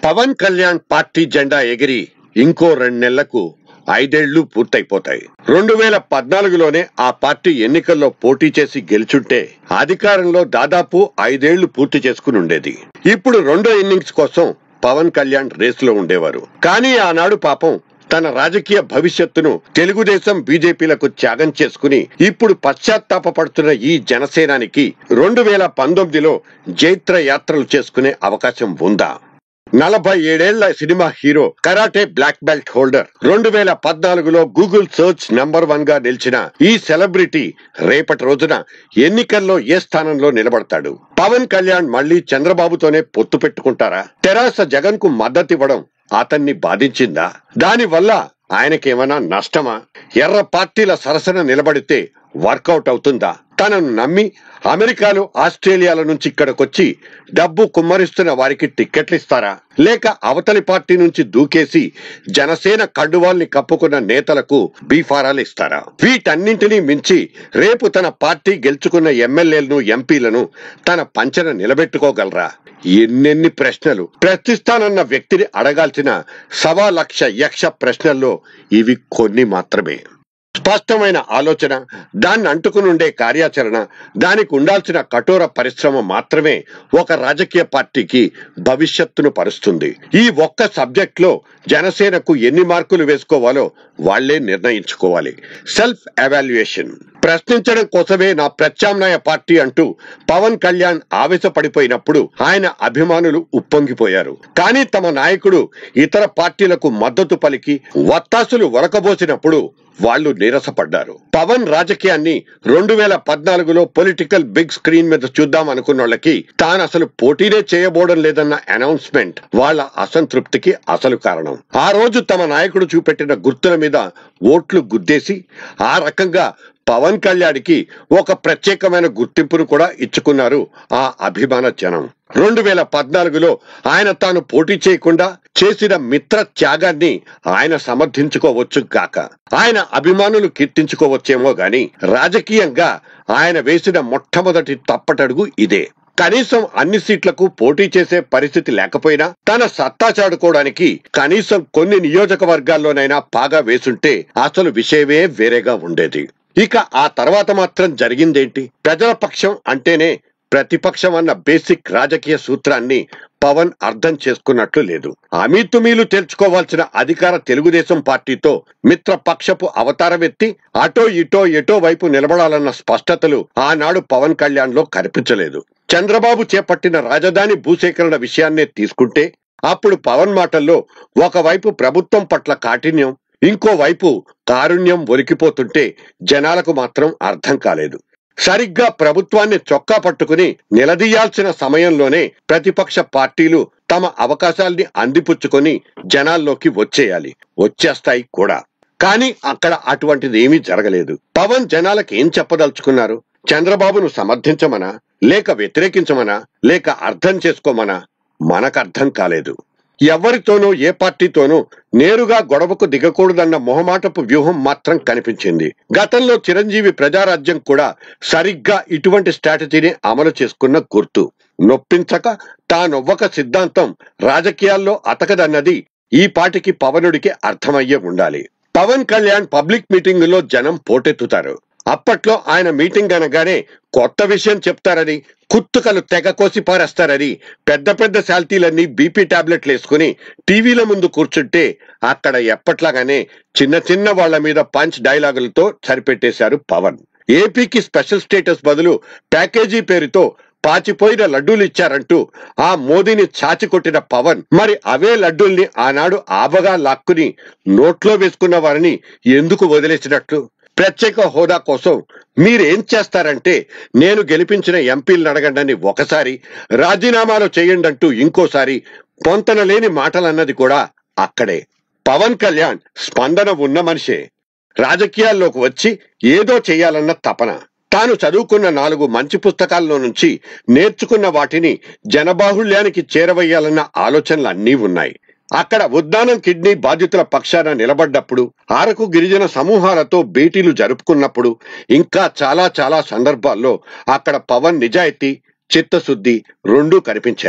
Pawan Kalyan party జెండా ఎగిరి ఇంకో రెండు నెలలకు ఐదేళ్లు పూర్తయిపోతాయి రెండు వేల పద్నాలుగులోనే ఆ పార్టీ ఎన్నికల్లో పోటీ చేసి గెలుచుంటే అధికారంలో దాదాపు ఐదేళ్లు పూర్తి చేసుకుని ఉండేది ఇప్పుడు రెండో ఇన్నింగ్స్ కోసం పవన్ కళ్యాణ్ రేసులో ఉండేవారు కానీ ఆనాడు పాపం తన రాజకీయ భవిష్యత్తును తెలుగుదేశం బీజేపీలకు త్యాగం చేసుకుని ఇప్పుడు పశ్చాత్తాపడుతున్న ఈ జనసేనానికి రెండు వేల పంతొమ్మిదిలో జైత్ర యాత్రలు చేసుకునే అవకాశం ఉందా నలభై ఏడేళ్ల cinema hero karate black belt holder రెండు వేల పద్నాలుగులో గూగుల్ సెర్చ్ నంబర్ వన్ గా నిలిచిన ఈ సెలబ్రిటీ రేపటి రోజున ఎన్నికల్లో ఏ స్థానంలో నిలబడతాడు పవన్ కళ్యాణ్ మళ్లీ చంద్రబాబుతోనే పొత్తు పెట్టుకుంటారా తెరాస జగన్ కు మద్దతివ్వడం అతన్ని బాధించిందా దానివల్ల ఆయనకేమైనా నష్టమా ఎర్ర పార్టీల సరసన నిలబడితే వర్కౌట్ అవుతుందా తనను నమ్మి అమెరికాలో ఆస్ట్రేలియాల నుంచి ఇక్కడికొచ్చి డబ్బు కుమ్మరిస్తున్న వారికి టిక్కెట్లు ఇస్తారా లేక అవతలి పార్టీ నుంచి దూకేసి జనసేన కండువాల్ని కప్పుకున్న నేతలకు బీఫారాలు ఇస్తారా వీటన్నింటినీ మించి రేపు తన పార్టీ గెలుచుకున్న ఎమ్మెల్యేలను ఎంపీలను తన పంచన నిలబెట్టుకోగలరా ఎన్నెన్ని ప్రశ్నలు ప్రశ్నిస్తానన్న వ్యక్తిని అడగాల్సిన సవా లక్ష యక్ష ప్రశ్నల్లో ఇవి కొన్ని మాత్రమే స్పష్టమైన ఆలోచన దాన్ని అంటుకునుండే కార్యాచరణ దానికి ఉండాల్సిన కఠోర పరిశ్రమ మాత్రమే ఒక రాజకీయ పార్టీకి భవిష్యత్తును పరుస్తుంది ఈ ఒక్క సబ్జెక్ట్ లో జనసేనకు ఎన్ని మార్కులు వేసుకోవాలో వాళ్లే నిర్ణయించుకోవాలి సెల్ఫ్ ఎవాల్యుయేషన్ ప్రశ్నించడం కోసమే నా ప్రత్యామ్నాయ పార్టీ అంటూ పవన్ కళ్యాణ్ ఆవేశపడిపోయినప్పుడు ఆయన అభిమానులు ఉప్పొంగిపోయారు కానీ తమ నాయకుడు ఇతర పార్టీలకు మద్దతు పలికి వత్తాసులు ఒలకబోసినప్పుడు వాళ్ళు నీరసపడ్డారు పవన్ రాజకీయాన్ని రెండు వేల పద్నాలుగులో పొలిటికల్ బిగ్ స్క్రీన్ మీద చూద్దాం అనుకున్న వాళ్ళకి తాను అసలు పోటీనే చేయబోవడం లేదన్న అనౌన్స్మెంట్ వాళ్ళ అసంతృప్తికి అసలు కారణం ఆ రోజు తమ నాయకుడు చూపెట్టిన గుర్తుల మీద ఓట్లు గుద్దేసి ఆ రకంగా పవన్ కళ్యాణ్కి ఒక ప్రత్యేకమైన గుర్తింపును కూడా ఇచ్చుకున్నారు ఆ అభిమాన జనం రెండు వేల పద్నాలుగులో ఆయన తాను పోటీ చేయకుండా చేసిన మిత్ర త్యాగాన్ని ఆయన సమర్థించుకోవచ్చు కాక ఆయన అభిమానులు కీర్తించుకోవచ్చేమో గాని రాజకీయంగా ఆయన వేసిన మొట్టమొదటి తప్పటడుగు ఇదే కనీసం అన్ని సీట్లకు పోటీ చేసే పరిస్థితి లేకపోయినా తన సత్తా చాటుకోవడానికి కనీసం కొన్ని నియోజకవర్గాల్లోనైనా పాగా వేసుంటే అసలు విషయమే వేరేగా ఉండేది ఇక ఆ తర్వాత మాత్రం జరిగిందేంటి ప్రజల పక్షం అంటేనే ప్రతిపక్షం అన్న బేసిక్ రాజకీయ సూత్రాన్ని పవన్ అర్థం చేసుకున్నట్లు లేదు అమీతుమీలు తెలుసుకోవాల్సిన అధికార తెలుగుదేశం పార్టీతో మిత్ర పక్షపు అవతారమెత్తి అటో ఇటో ఎటో వైపు నిలబడాలన్న స్పష్టతలు ఆనాడు పవన్ కళ్యాణ్ లో కనిపించలేదు చంద్రబాబు చేపట్టిన రాజధాని భూసేకరణ విషయాన్నే తీసుకుంటే అప్పుడు పవన్ మాటల్లో ఒకవైపు ప్రభుత్వం పట్ల కాఠిన్యం ఇంకోవైపు కారుణ్యం ఒలికిపోతుంటే జనాలకు మాత్రం అర్థం కాలేదు సరిగ్గా ప్రభుత్వాన్ని చొక్కా పట్టుకుని నిలదీయాల్సిన సమయంలోనే ప్రతిపక్ష పార్టీలు తమ అవకాశాల్ని అందిపుచ్చుకొని జనాల్లోకి వచ్చేయాలి వచ్చేస్తాయి కూడా కానీ అక్కడ అటువంటిది ఏమీ జరగలేదు పవన్ జనాలకు ఏం చెప్పదలుచుకున్నారు చంద్రబాబును సమర్థించమనా లేక వ్యతిరేకించమనా లేక అర్థం చేసుకోమనా మనకు అర్థం కాలేదు ఎవరితోనూ ఏ పార్టీతోనూ నేరుగా గొడవకు దిగకూడదన్న మొహమాటపు వ్యూహం మాత్రం కనిపించింది గతంలో చిరంజీవి ప్రజారాజ్యం కూడా సరిగ్గా ఇటువంటి స్ట్రాటజీని అమలు చేసుకున్న గుర్తు నొప్పించక తానొవ్వక సిద్ధాంతం రాజకీయాల్లో అతకదన్నది ఈ పాటికి పవనుడికి అర్థమయ్యే ఉండాలి పవన్ కళ్యాణ్ పబ్లిక్ మీటింగులో జనం పోటెత్తుతారు అప్పట్లో ఆయన మీటింగ్ అనగానే కొత్త విషయం చెప్తారని కుత్తుకలు తెగ కోసి పారేస్తారని పెద్ద పెద్ద శాల్తీలన్నీ బీపీ టాబ్లెట్లు వేసుకుని టీవీల ముందు కూర్చుంటే అక్కడ ఎప్పట్లాగానే చిన్న చిన్న వాళ్ల మీద పంచ్ డైలాగులతో సరిపెట్టేశారు పవన్ ఏపీకి స్పెషల్ స్టేటస్ బదులు ప్యాకేజీ పేరుతో పాచిపోయిన లడ్డూలు ఇచ్చారంటూ ఆ మోదీని చాచి కొట్టిన పవన్ మరి అవే లడ్డూల్ని ఆనాడు ఆబగా లాక్కుని నోట్లో వేసుకున్న వారిని ఎందుకు వదిలేసినట్లు ప్రత్యేక హోదా కోసం మీరేం చేస్తారంటే నేను గెలిపించిన ఎంపీలను అడగండి ఒకసారి రాజీనామాలు చేయండి అంటూ ఇంకోసారి పొంతన లేని మాటలన్నది కూడా అక్కడే పవన్ కళ్యాణ్ స్పందన ఉన్న మనిషే రాజకీయాల్లోకి వచ్చి ఏదో చేయాలన్న తపన తాను చదువుకున్న నాలుగు మంచి పుస్తకాల్లో నుంచి నేర్చుకున్న వాటిని జనబాహుళ్యానికి చేరవేయాలన్న ఆలోచనలు అన్నీ ఉన్నాయి అక్కడ ఉద్దానం కిడ్నీ బాధితుల పక్షాన నిలబడ్డప్పుడు ఆరకు గిరిజన సమూహాలతో భేటీలు జరుపుకున్నప్పుడు ఇంకా చాలా చాలా సందర్భాల్లో అక్కడ పవన్ నిజాయితీ చిత్తశుద్ధి రెండూ కనిపించాయి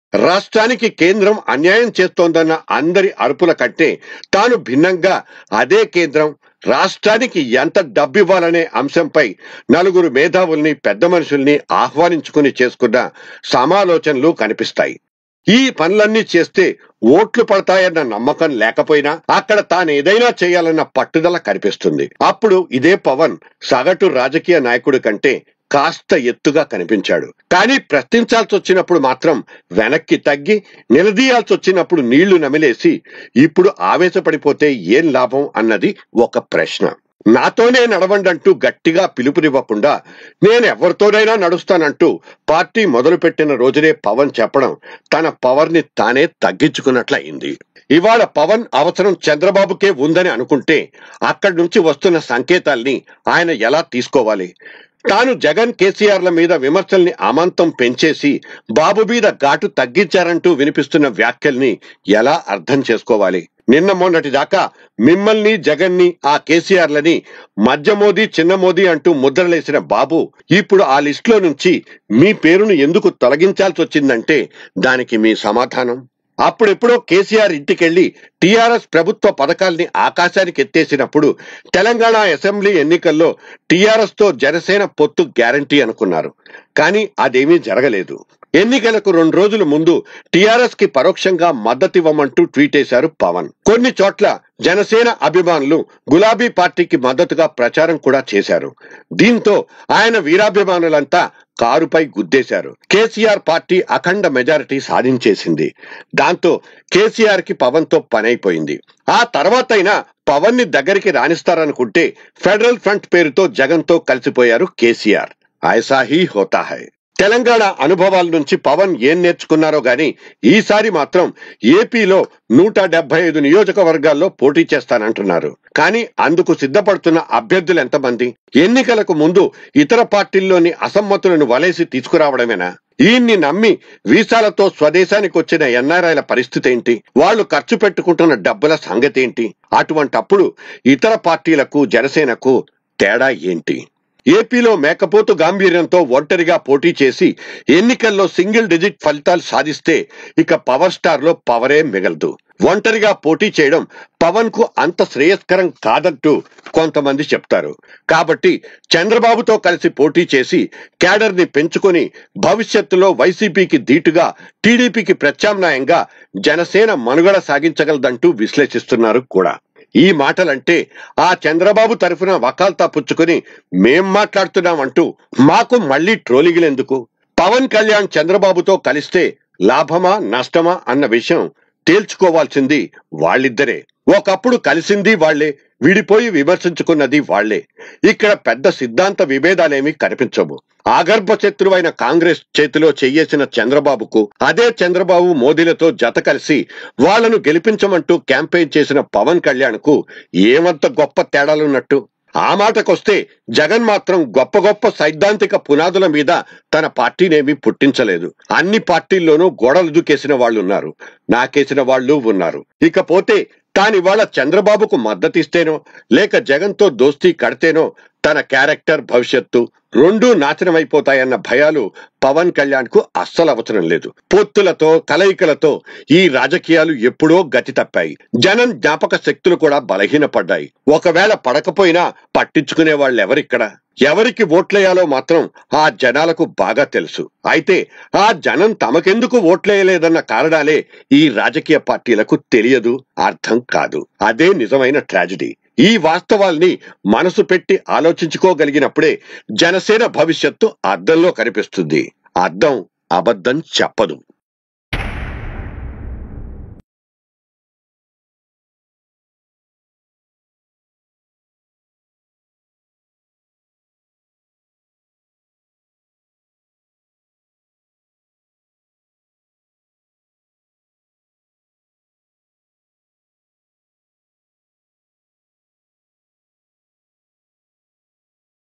రాష్ట్రానికి కేంద్రం అన్యాయం చేస్తోందన్న అందరి అరుపుల కంటే తాను భిన్నంగా అదే కేంద్రం రాష్ట్రానికి ఎంత డబ్బివ్వాలనే అంశంపై నలుగురు మేధావుల్ని పెద్ద మనుషుల్ని ఆహ్వానించుకుని చేసుకున్న సమాలోచనలు కనిపిస్తాయి ఈ పనులన్నీ చేస్తే ఓట్లు పడతాయన్న నమ్మకం లేకపోయినా అక్కడ తాను ఏదైనా చేయాలన్న పట్టుదల కనిపిస్తుంది అప్పుడు ఇదే పవన్ సగటు రాజకీయ నాయకుడి కంటే కాస్త ఎత్తుగా కనిపించాడు కానీ ప్రశ్నించాల్సి వచ్చినప్పుడు మాత్రం వెనక్కి తగ్గి నిలదీయాల్సి వచ్చినప్పుడు నీళ్లు నమిలేసి ఇప్పుడు ఆవేశపడిపోతే ఏం లాభం అన్నది ఒక ప్రశ్న నాతోనే నడవండంటూ గట్టిగా పిలుపునివ్వకుండా నేను ఎవరితోనైనా నడుస్తానంటూ పార్టీ మొదలుపెట్టిన రోజునే పవన్ చెప్పడం తన పవర్ ని తానే తగ్గించుకున్నట్లయింది ఇవాళ పవన్ అవసరం చంద్రబాబుకే ఉందని అనుకుంటే అక్కడి నుంచి వస్తున్న సంకేతాల్ని ఆయన ఎలా తీసుకోవాలి తాను జగన్ కేసీఆర్ల మీద విమర్శల్ని అమాంతం పెంచేసి బాబు మీద ఘాటు తగ్గించారంటూ వినిపిస్తున్న వ్యాఖ్యల్ని ఎలా అర్థం చేసుకోవాలి నిన్న మొన్నటి దాకా మిమ్మల్ని జగన్ని ఆ కేసీఆర్లని మధ్య మోదీ చిన్న మోదీ అంటూ ముద్రలేసిన బాబు ఇప్పుడు ఆ లిస్టులో నుంచి మీ పేరును ఎందుకు తొలగించాల్సి వచ్చిందంటే దానికి మీ సమాధానం అప్పుడెప్పుడో కేసీఆర్ ఇంటికెళ్లి టీఆర్ఎస్ ప్రభుత్వ పథకాల్ని ఆకాశానికి ఎత్తేసినప్పుడు తెలంగాణ అసెంబ్లీ ఎన్నికల్లో టీఆర్ఎస్ తో జనసేన పొత్తు గ్యారంటీ అనుకున్నారు కానీ అదేమీ జరగలేదు ఎన్నికలకు రెండు రోజుల ముందు టీఆర్ఎస్ కి పరోక్షంగా మద్దతివ్వమంటూ ట్వీట్ చేశారు పవన్ కొన్ని చోట్ల జనసేన అభిమానులు గులాబీ పార్టీకి మద్దతుగా ప్రచారం కూడా చేశారు దీంతో ఆయన వీరాభిమానులంతా కారుపై గుద్దేశారు కేసీఆర్ పార్టీ అఖండ మెజారిటీ సాధించేసింది దాంతో కేసీఆర్ కి పవన్ తో పనైపోయింది ఆ తర్వాతైనా పవన్ ని దగ్గరికి రాణిస్తారనుకుంటే ఫెడరల్ ఫ్రంట్ పేరుతో జగన్ తో కలిసిపోయారు కేసీఆర్ ఐసా హీ హోతా హై తెలంగాణ అనుభవాల నుంచి పవన్ ఏం నేర్చుకున్నారో గాని ఈసారి మాత్రం ఏపీలో నూట డెబ్బై ఐదు నియోజకవర్గాల్లో పోటీ చేస్తానంటున్నారు కానీ అందుకు సిద్ధపడుతున్న అభ్యర్థులు ఎంతమంది ఎన్నికలకు ముందు ఇతర పార్టీల్లోని అసమ్మతులను వలేసి తీసుకురావడమేనా ఈయన్ని నమ్మి వీసాలతో స్వదేశానికి వచ్చిన ఎన్ఆర్ఐల పరిస్థితి ఏంటి వాళ్ళు ఖర్చు పెట్టుకుంటున్న డబ్బుల సంగతి ఏంటి అటువంటప్పుడు ఇతర పార్టీలకు జనసేనకు తేడా ఏంటి ఏపీలో మేకపోతు గాంభీర్యంతో ఒంటరిగా పోటీ చేసి ఎన్నికల్లో సింగిల్ డిజిట్ ఫలితాలు సాధిస్తే ఇక పవర్ స్టార్ లో పవరే మిగలదు ఒంటరిగా పోటీ చేయడం పవన్ కు అంత శ్రేయస్కరం కాదంటూ కొంతమంది చెప్తారు కాబట్టి చంద్రబాబుతో కలిసి పోటీ చేసి క్యాడర్ ని పెంచుకొని భవిష్యత్తులో వైసీపీకి ధీటుగా టీడీపీకి ప్రత్యామ్నాయంగా జనసేన మనుగడ సాగించగలదంటూ విశ్లేషిస్తున్నారు కూడా ఈ మాటలంటే ఆ చంద్రబాబు తరఫున వకాల్తా పుచ్చుకొని మేం మాట్లాడుతున్నామంటూ మాకు మళ్ళీ ట్రోలిగిలెందుకు పవన్ కళ్యాణ్ చంద్రబాబుతో కలిస్తే లాభమా నష్టమా అన్న విషయం తేల్చుకోవాల్సింది వాళ్ళిద్దరే ఒకప్పుడు కలిసింది వాళ్లే విడిపోయి విమర్శించుకున్నది వాళ్లే ఇక్కడ పెద్ద సిద్ధాంత విభేదాలేమీ కనిపించవు ఆగర్భ శత్రువైన కాంగ్రెస్ చేతిలో చెయ్యేసిన చంద్రబాబుకు అదే చంద్రబాబు మోదీలతో జత కలిసి వాళ్లను గెలిపించమంటూ క్యాంపెయిన్ చేసిన పవన్ కళ్యాణ్ కు ఏమంత గొప్ప తేడాలున్నట్టు ఆ మాటకొస్తే జగన్ మాత్రం గొప్ప గొప్ప సైద్ధాంతిక పునాదుల మీద తన పార్టీనేమీ పుట్టించలేదు అన్ని పార్టీల్లోనూ గోడలు దూకేసిన వాళ్ళు ఉన్నారు నాకేసిన వాళ్ళు ఉన్నారు ఇకపోతే తానివాళ చంద్రబాబుకు మద్దతిస్తేనో లేక జగన్తో దోస్తీ కడితేనో తన క్యారెక్టర్ భవిష్యత్తు రెండూ నాశనమైపోతాయన్న భయాలు పవన్ కళ్యాణ్ కు అస్సలు అవసరం లేదు పొత్తులతో కలయికలతో ఈ రాజకీయాలు ఎప్పుడో గతి తప్పాయి జనం జ్ఞాపక శక్తులు కూడా బలహీనపడ్డాయి ఒకవేళ పడకపోయినా పట్టించుకునే వాళ్ళు ఎవరిక్కడ ఎవరికి ఓట్లేయాలో మాత్రం ఆ జనాలకు బాగా తెలుసు అయితే ఆ జనం తమకెందుకు ఓట్లేయలేదన్న కారణాలే ఈ రాజకీయ పార్టీలకు తెలియదు అర్థం కాదు అదే నిజమైన ట్రాజడీ ఈ వాస్తవాల్ని మనసు పెట్టి ఆలోచించుకోగలిగినప్పుడే జనసేన భవిష్యత్తు అద్దంలో కనిపిస్తుంది అద్దం అబద్ధం చెప్పదు